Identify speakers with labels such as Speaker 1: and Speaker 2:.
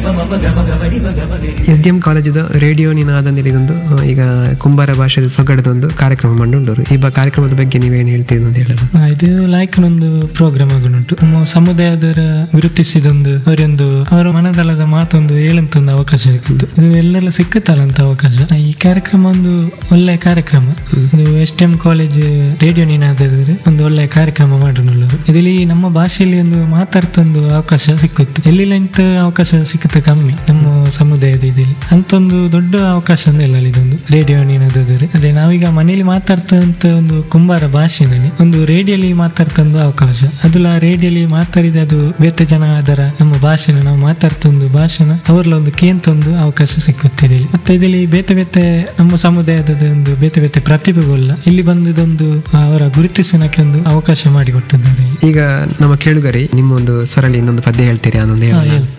Speaker 1: S D M ಕಾಲೇಜದ radio ನಿನಾದಂದಿಲ್ ಇದೊಂದು ಆ, ಈಗ ಕುಂಬಾರ ಭಾಷೆದ ಸೊಗಡದೊಂದು ಕಾರ್ಯಕ್ರಮ ಮಂಡುಂಡರು ಈ ಬ- ಕಾರ್ಯಕ್ರಮದ ಬಗ್ಗೆ ನೀವೇನು ಹೇಳ್ತೀರಿ ಅಂತ ಹೇಳಲ್ಲ
Speaker 2: ಆ, ಇದು ಲಾಯ್ಕನೊಂದು ಪ್ರೋಗ್ರಾಮ್ ಆಗುಂಟು ನಮ್ಮ ಸಮುದಾಯದವರ ಗುರುತಿಸಿದೊಂದು ಅವರೊಂದು ಅವರ ಮನದಲ್ಲದ ಮಾತೊಂದು ಹೇಳಂತೊಂದು ಅವಕಾಶ ಸಿಕ್ಕಿತ್ತು ಇದು ಎಲ್ಲೆಲ್ಲ ಸಿಕ್ಕುತ್ತಲ್ಲ ಅಂತ ಅವಕಾಶ ಆ, ಈ ಕಾರ್ಯಕ್ರಮ ಒಂದು ಒಳ್ಳೆ ಕಾರ್ಯಕ್ರಮ ಇದು S T M college radio ನೀನಾದ್ರೆ ಒಂದು ಒಳ್ಳೆ ಕಾರ್ಯಕ್ರಮ ಮಾಡೋಣಲ್ಲರು ಇದರಲ್ಲಿ ನಮ್ಮ ಭಾಷೆಯಲ್ಲಿ ಒಂದು ಮಾತಾಡ್ತೊಂದು ಅವಕಾಶ ಸಿಕ್ಕುತ್ತೆ ಎಲ್ಲಿಲ್ಲ ಇಂಥ ಅವಕಾಶ ಸಿಕ್ಕುತ್ತೆ ಕಮ್ಮಿ ನಮ್ಮ ಸಮುದಾಯದ ಇದಲ್ಲಿ ಅಂತೊಂದು ದೊಡ್ಡ ಅವಕಾಶ ಅಂದ್ರೆ ಇಲ್ಲ ಇದೊಂದು ರೇಡಿಯೋ ನೀನಾದ್ರೆ ಅದೇ ನಾವೀಗ ಮನೇಲಿ ಮಾತಾಡ್ತಂತ ಒಂದು ಕುಂಬಾರ ಭಾಷೆನಲ್ಲಿ ಒಂದು ರೇಡಿಯೋಲಿ ಮಾತಾಡ್ತಂದು ಅವಕಾಶ ಅದುಲ ರೇಡಿಯೋಲಿ ಮಾತಾಡಿದ ಅದು ಬೇತೆ ಜನ ಅದರ ನಮ್ಮ ಭಾಷೆನ ನಾವು ಮಾತಾಡ್ತೊಂದು ಭಾಷೆನ ಅವರ್ಲ ಒಂದು ಕೇಂತೊಂದು ಅವಕಾಶ ಸಿಕ್ಕುತ್ತೆ ಇದರಲ್ಲಿ ಮತ್ತೆ ಇದರಲ್ಲಿ ಬೇತೆ ಬೇತೆ ನಮ್ಮ ಸಮುದಾಯದ ಒಂದು ಬೇತೆ ಬೇತೆ ಪ್ರತಿಭೆಗಳ ಇಲ್ಲಿ ಬಂದದೊಂದು ಅವರ ಗುರುತಿಸೋಣಕ್ಕೆ ಒಂದು ಅವಕಾಶ ಮಾಡಿಕೊಟ್ಟಿದ್ದಾರೆ
Speaker 1: ಈಗ ನಮ್ಮ ಕೇಳುಗರಿ ನಿಮ್ಮ ಒಂದು ಸ್ವರಲ್ಲಿ ಇನ್ನೊಂದು ಪದ್ಯ ಹೇಳ್ತೀರಿ ಅನ್ನೊಂದು
Speaker 2: ಹಾ,
Speaker 1: ಹೇಳಿ
Speaker 2: ಹೇಳಿ.